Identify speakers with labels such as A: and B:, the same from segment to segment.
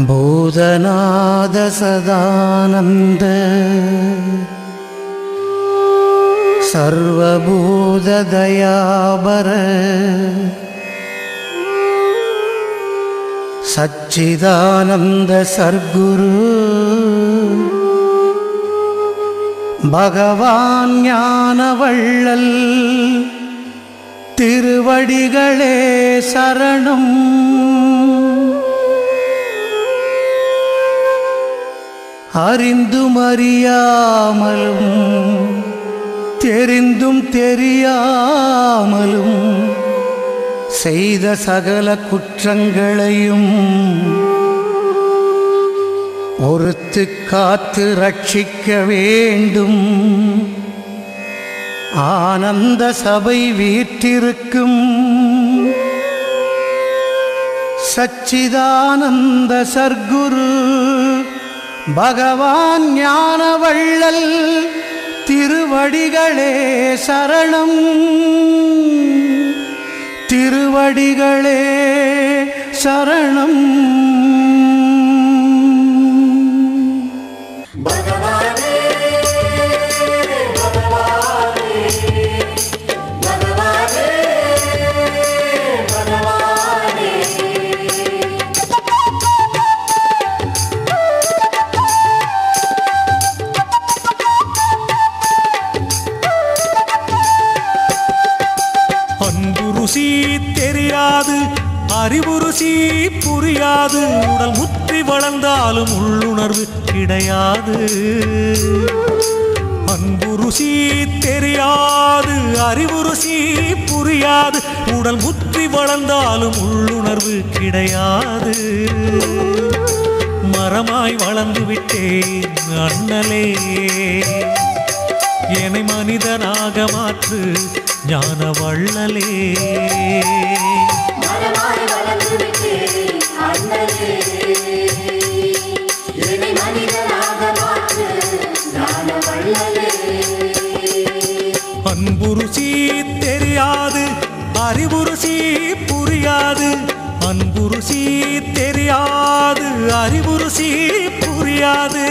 A: பூதநாத சதானந்த சர்வபூத தயாபர சச்சிதானந்த சர்க்குரு பகவான் ஞானவள்ளல் திருவடிகளே சரணம் அறிந்தும் அறியாமலும் தெரிந்தும் தெரியாமலும் செய்த சகல குற்றங்களையும் பொறுத்து காத்து ரட்சிக்க வேண்டும் ஆனந்த சபை வீற்றிருக்கும் சச்சிதானந்த சர்க்குரு பகவான் ஞானவள்ளல் திருவடிகளே சரணம் திருவடிகளே சரணம்
B: அன்பு ருசி தெரியாது அறிவு ருசி புரியாது உடல் முற்றி வளர்ந்தாலும் உள்ளுணர்வு கிடையாது அன்பு ருசி தெரியாது அறிவு ருசி புரியாது உடல் முற்றி வளர்ந்தாலும் உள்ளுணர்வு கிடையாது மரமாய் வளர்ந்து விட்டேன் அண்ணலே என்னை மனிதனாக மாற்று ஞான வள்ளலே
C: மரமாய் வளர்ந்து விட்டேன் அண்ணலே என்னை மனிதனாக மாற்று ஞான வள்ளலே
B: அன்பு ருசி தெரியாது அறிவு ருசி புரியாது அன்பு ருசி தெரியாது அறிவு ருசி புரியாது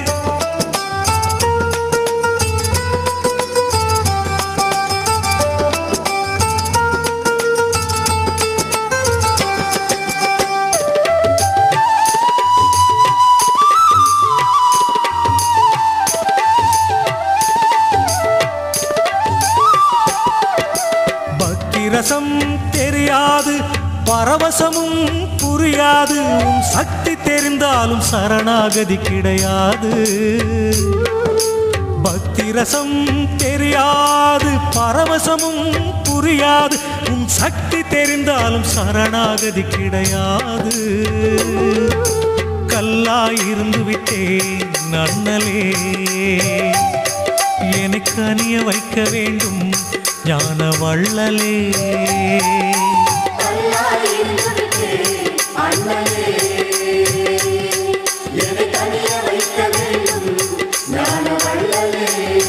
B: பக்திரசம் தெரியாது பரவசமும் புரியாது உன் சக்தி தெரிந்தாலும் சரணாகதி கிடையாது பக்திரசம் தெரியாது பரவசமும் புரியாது உன் சக்தி தெரிந்தாலும் சரணாகதி கிடையாது கல்லாயிருந்து விட்டேன் அண்ணலே எனக்கு அணிய வைக்க வேண்டும் ஞான வள்ளலே
C: கல்லாய் இருந்து விட்டேன் அண்ணலே என்னை தனிய வைக்க வேண்டும் ஞான வள்ளலே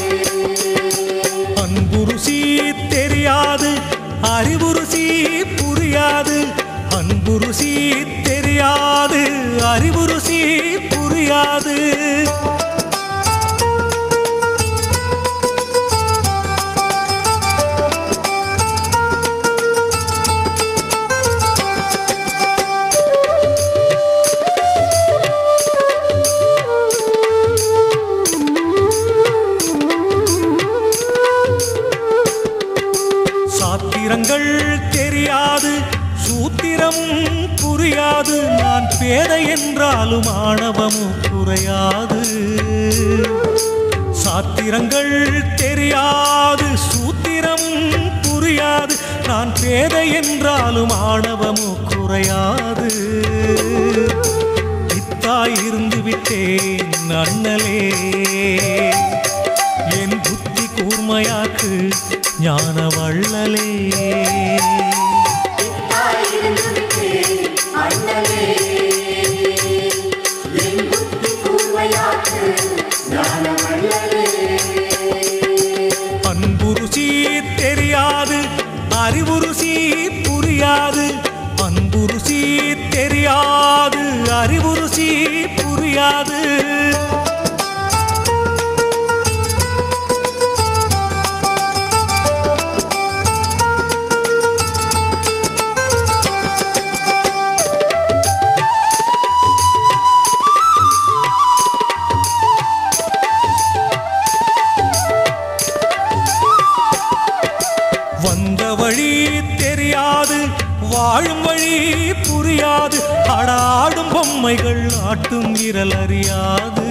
B: அன்பு ருசி தெரியாது அறிவு ருசி புரியாது அன்பு ருசி தெரியாது அறிவு ருசி புரியாது சாத்திரங்கள் தெரியாது சூத்திரம் புரியாது நான் பேதை என்றாலும் ஆணவமும் குறையாது சாத்திரங்கள் தெரியாது சூத்திரம் புரியாது நான் பேதை என்றாலும் ஆணவமும் குறையாது பித்தாய் இருந்து விட்டேன் அண்ணலே என் புத்தி கூர்மையாக்கு ஞான வள்ளலே
C: தாய் இருந்து விட்டேன் அண்ணலே என் புத்தி கூர்மையாக்கு ஞான வள்ளலே
B: அன்பு ருசி தெரியாது அறிவு ருசி புரியாது அன்பு ருசி தெரியாது அறிவுருசி புரியாது வந்த வழி தெரியாது வாழும் வழி புரியாது அடாடும் பொம்மைகள் ஆட்டும் விரல் அறியாது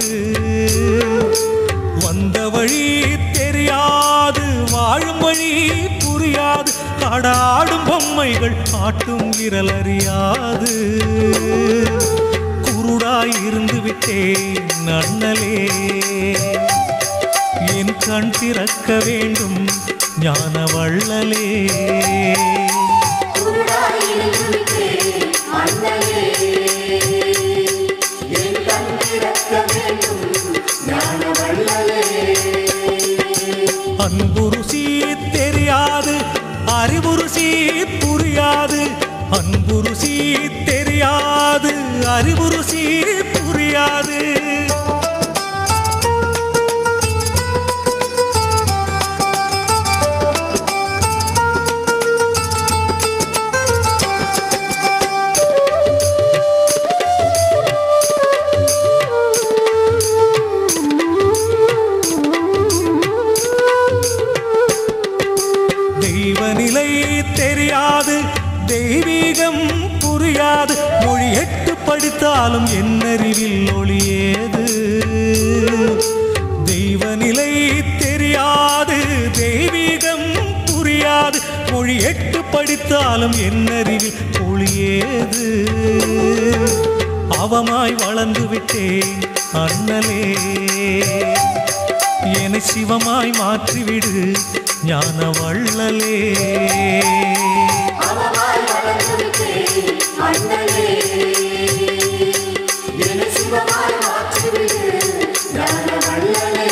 B: வந்த வழி தெரியாது வாழும் வழி புரியாது அடாடும் பொம்மைகள் ஆட்டும் விரல் அறியாது குருடாய் இருந்து விட்டேன் அண்ணலே என் கண் திறக்க வேண்டும் ஞான வள்ளலே
C: குருடாயிருந்து விட்டேன் அண்ணலே என் கண் திறக்க வேண்டும் ஞான வள்ளலே
B: அன்புருசி தெரியாது அறிவுருசி புரியாது அன்புருசி தெரியாது அறிவுருசி புரியாது தெய்வ நிலை தெரியாது தெய்வீகம் புரியாது மொழி எட்டு படித்தாலும் என்னறிவில் ஒளியேது தெய்வ நிலை தெரியாது தெய்வீகம் புரியாது மொழி எட்டு படித்தாலும் என்னறிவில் ஒளியேது அவமாய் வளர்ந்து விட்டேன் அண்ணலே என்னை சிவமாய் மாற்றிவிடு ஞான வள்ளலே
C: அவமாய் வளர்ந்து விட்டேன் அண்ணலே என்னை சிவமாய் மாற்றிவிடு ஞான வள்ளலே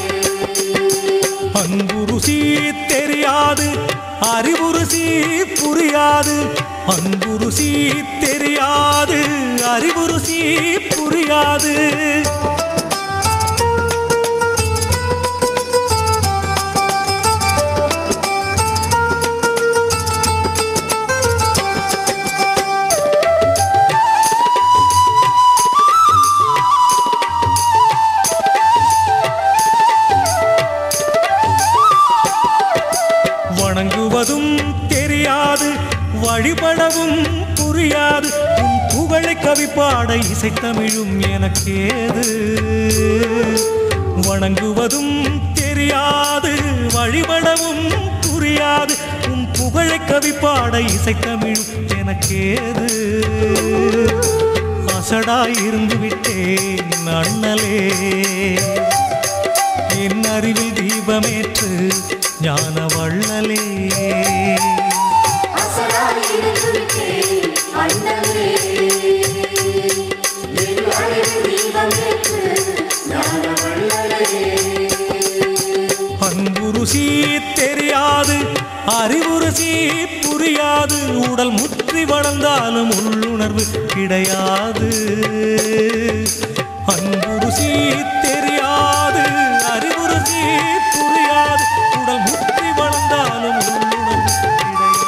B: அன்பு ருசி தெரியாது அறிவு ருசி புரியாது அன்பு ருசி தெரியாது அறிவு ருசி புரியாது வணங்குவதும் தெரியாது வழிபடவும் புரியாது உன் புகழை கவிப்பாட இசைத்தமிழும் எனக்கேது வணங்குவதும் தெரியாது வழிபடவும் புரியாது உன் புகழை கவிப்பாட இசைத்தமிழும் எனக்கேது அசடாய் இருந்து விட்டேன் அண்ணலே என் அறிவில் தீபமேற்று ஞான வள்ளலே
C: அசராயிருந்து விட்டேன் அண்ணலே என் அறிவு தீபமேற்று ஞான வள்ளலே
B: அன்பு ருசி தெரியாது அறிவு ருசி புரியாது உடல் முற்றி வளர்ந்தாலும் உள்ளுணர்வு கிடையாது அன்பு ருசி தெரியாது அறிவு ருசி புரியாது உடல் முற்றி வளர்ந்தாலும் உள்ளுணர்வு கிடையாது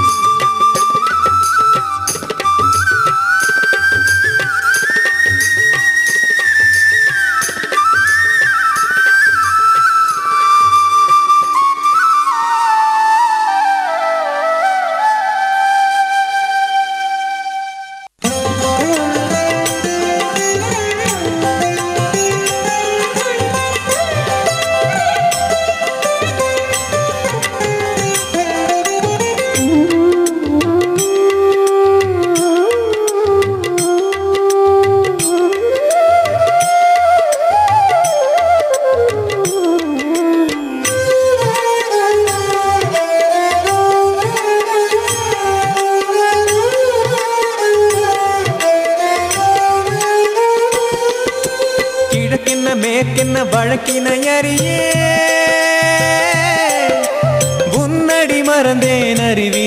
D: கிழக்கென்ன மேற்கென்ன வழக்கின அறியே உன்னடி மறந்தேன் அறிவி